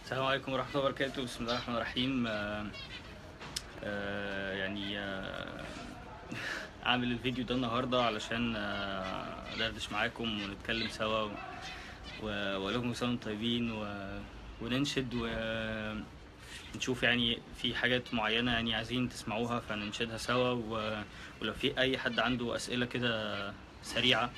السلام عليكم ورحمة الله وبركاته بسم الله الرحمن الرحيم آه، آه، يعني آه، أعمل الفيديو ده النهاردة علشان آه، أدردش معاكم ونتكلم سوا و- و- وأقول لكم كل سنة وأنتم طيبين و- وننشد ونشوف يعني في حاجات معينة يعني عايزين تسمعوها فننشدها سوا و- ولو في أي حد عنده أسئلة كده سريعة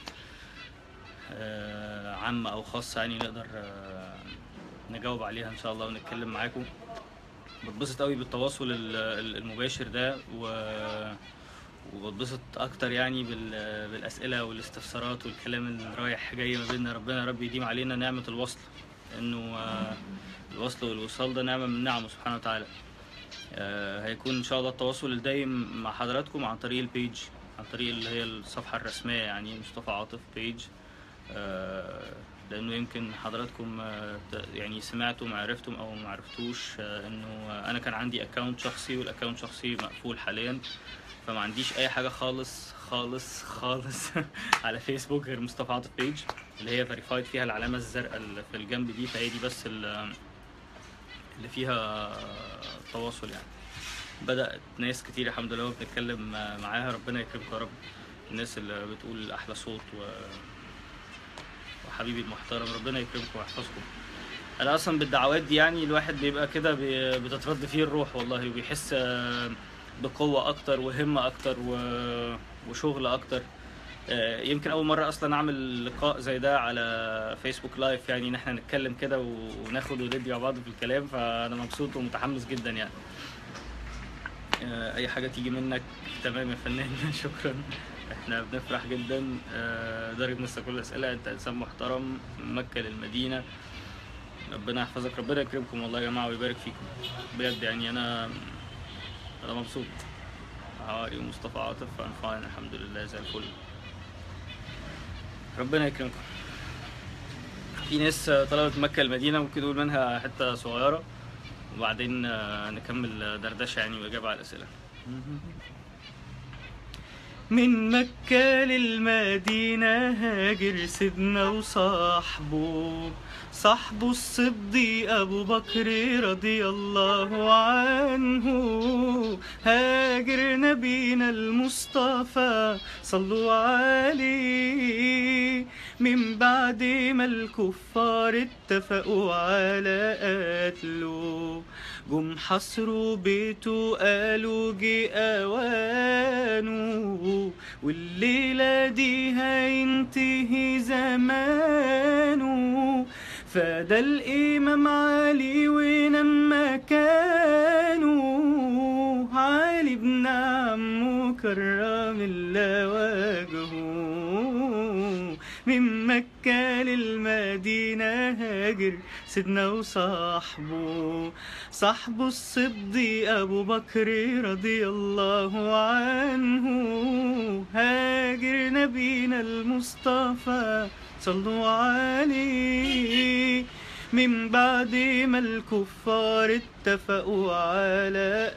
آه، عامة أو خاصة يعني نقدر آه، نجاوب عليها إن شاء الله ونتكلم معاكم بتبسط قوي بالتواصل ال- ال- المباشر ده و... وبتبسط اكتر يعني بال... بالاسئله والاستفسارات والكلام اللي رايح جاي ما بيننا ربنا يا رب يديم علينا نعمه الوصل انه آه، الوصل والوصال ده نعمه من نعمه سبحانه وتعالى آه، هيكون ان شاء الله التواصل الدايم مع حضراتكم عن طريق البيج عن طريق اللي هي الصفحه الرسميه يعني مصطفى عاطف بيج آه، لانه يمكن حضراتكم آه، ت- يعني سمعتم عرفتم او ما عرفتوش آه، انه آه، انا كان عندي اكونت شخصي والاكونت شخصي مقفول حاليا فما عنديش اي حاجه خالص خالص خالص على فيسبوك غير مصطفى عاطف بيج اللي هي فيريفايد فيها العلامه الزرقاء اللي في الجنب دي فهي دي بس ال- اللي فيها تواصل يعني بدأت ناس كتير الحمد لله بنتكلم معاها ربنا يكرمكم يا رب الناس اللي بتقول احلى صوت و... وحبيبي المحترم ربنا يكرمكم ويحفظكم انا اصلا بالدعوات دي يعني الواحد بيبقى كده بي- بتترد فيه الروح والله وبيحس آه، بقوة اكتر وهمة اكتر و... وشغل اكتر آه، يمكن اول مرة اصلا اعمل لقاء زي ده على فيسبوك لايف يعني ان احنا نتكلم كده وناخد وندي مع بعض في الكلام فانا مبسوط ومتحمس جدا يعني آه، اي حاجه تيجي منك تمام يا فنان شكرا احنا بنفرح جدا آه، ضارب نفسك كل الاسئله انت انسان محترم من مكه للمدينه ربنا يحفظك ربنا يكرمكم والله يا جماعه ويبارك فيكم بجد يعني انا انا مبسوط عواري ومصطفى عاطف انا فاين الحمد لله زي الفل ربنا يكرمكم في ناس آه، طلبت مكه المدينه ممكن نقول منها حته صغيره وبعدين آه، نكمل دردشه يعني واجابه على الاسئله من مكة للمدينة هاجر سيدنا وصاحبه صاحبه الصديق أبو بكر رضي الله عنه هاجر نبينا المصطفى صلوا عليه من بعد ما الكفار اتفقوا على قتله جم حصروا بيته قالوا جه اوانه والليلة دي هينتهي زمانه فده الإمام علي ونام مكانه علي بن عمه كرم الله وجهه من مكة للمدينة هاجر سيدنا وصاحبه صاحبه الصديق أبو بكر رضي الله عنه هاجر نبينا المصطفى صلوا عليه من بعد ما الكفار اتفقوا على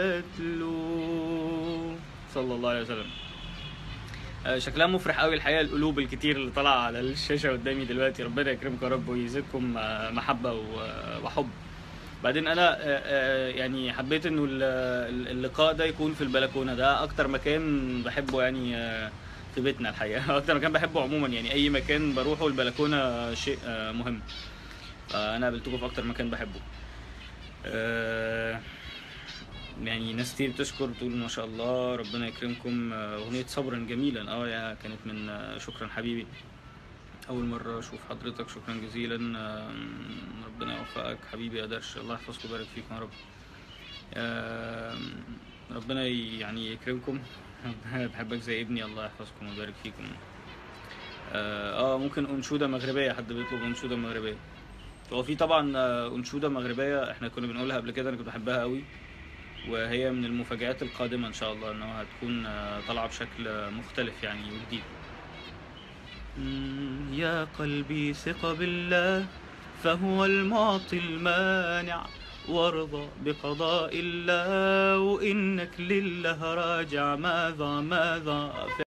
قتله صلى الله عليه وسلم آه، شكلها مفرح قوي الحقيقه القلوب الكتير اللي طالعه على الشاشه قدامي دلوقتي ربنا يكرمكم يا رب ويزيدكم آه، محبه و- وحب بعدين انا آه، آه، يعني حبيت انه ال- ال- اللقاء ده يكون في البلكونه ده اكتر مكان بحبه يعني آه، في بيتنا الحقيقه اكتر مكان بحبه عموما يعني اي مكان بروحه البلكونه شيء آه، مهم فانا قابلتكم في اكتر مكان بحبه آه، يعني ناس كتير بتشكر بتقول ما شاء الله ربنا يكرمكم آه، اغنيه صبرا جميلا اه يا كانت من آه، شكرا حبيبي اول مره اشوف حضرتك شكرا جزيلا آم، ربنا يوفقك حبيبي يا درش الله يحفظكم ويبارك فيكم يا رب آم، ربنا ي- يعني يكرمكم ربنا بحبك زي ابني الله يحفظكم ويبارك فيكم اه آه، ممكن انشوده مغربيه حد بيطلب انشوده مغربيه هو في طبعا آه، انشوده مغربيه احنا كنا بنقولها قبل كده انا كنت بحبها قوي وهي من المفاجآت القادمة إن شاء الله إنها هتكون آه، طالعة بشكل آه، مختلف يعني وجديد مم، يا قلبي ثق بالله فهو المعطي المانع وارضى بقضاء الله وإنك لله راجع ماذا ماذا